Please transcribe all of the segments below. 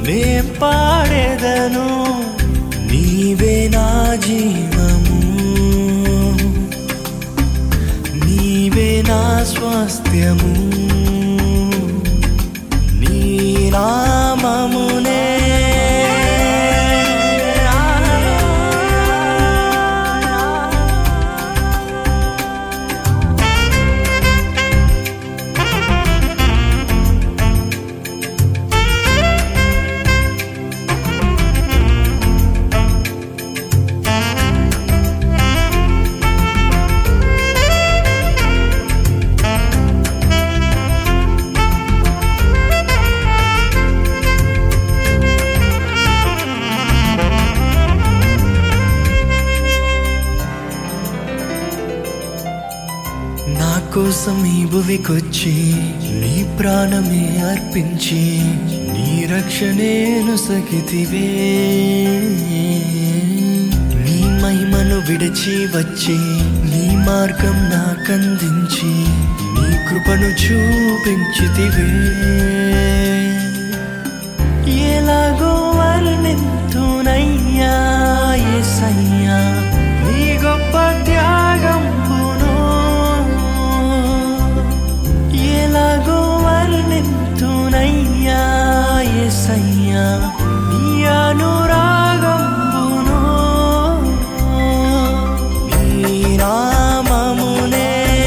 నే పాడేదను నీవే నా జీవము నీవే నా స్వాస్థ్యము నీ నామమునే నా కోసం ఈ భువికొచ్చి నీ ప్రాణమే అర్పించి నీ రక్షణేను సగితివే నీ మహిమను విడిచి వచ్చి నీ మార్గం నాకందించి నీ కృపను చూపించితివే ఎలాగో వర్ణింతునయ్యా యేసయ్యా నీ గొప్ప త్యాగంబును ఎలాగో వర్ణింతునయ్యా యేసయ్యా నీ అనురాగంబును నీ నామమునే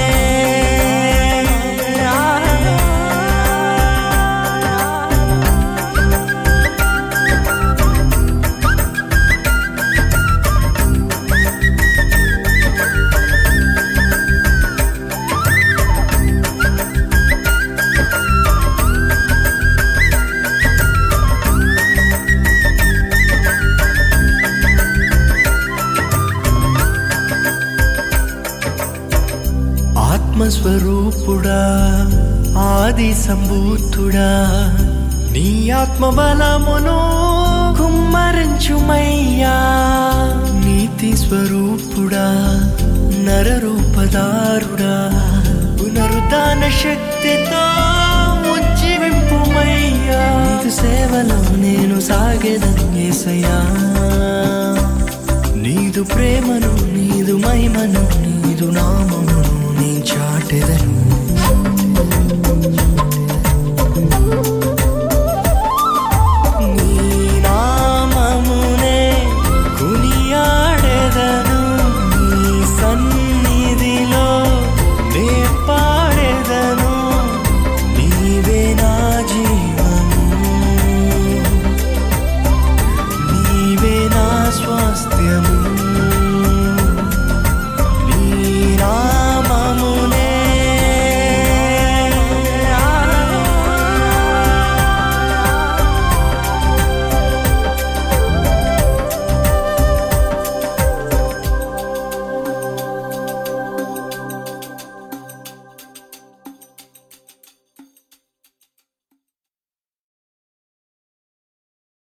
ఆత్మస్వరూపుడా ఆది సంభూతుడా నీ ఆత్మ బలమును కుమ్మరించుమయ్యా నీతి స్వరూపుడా నరరూపదారుడా పునరుద్ధాన శక్తితో ఉజ్జీవింపుమయ్యా నీదు సేవలో నేను సాగేదని యేసయ్యా నీదు ప్రేమను నీదు మహిమను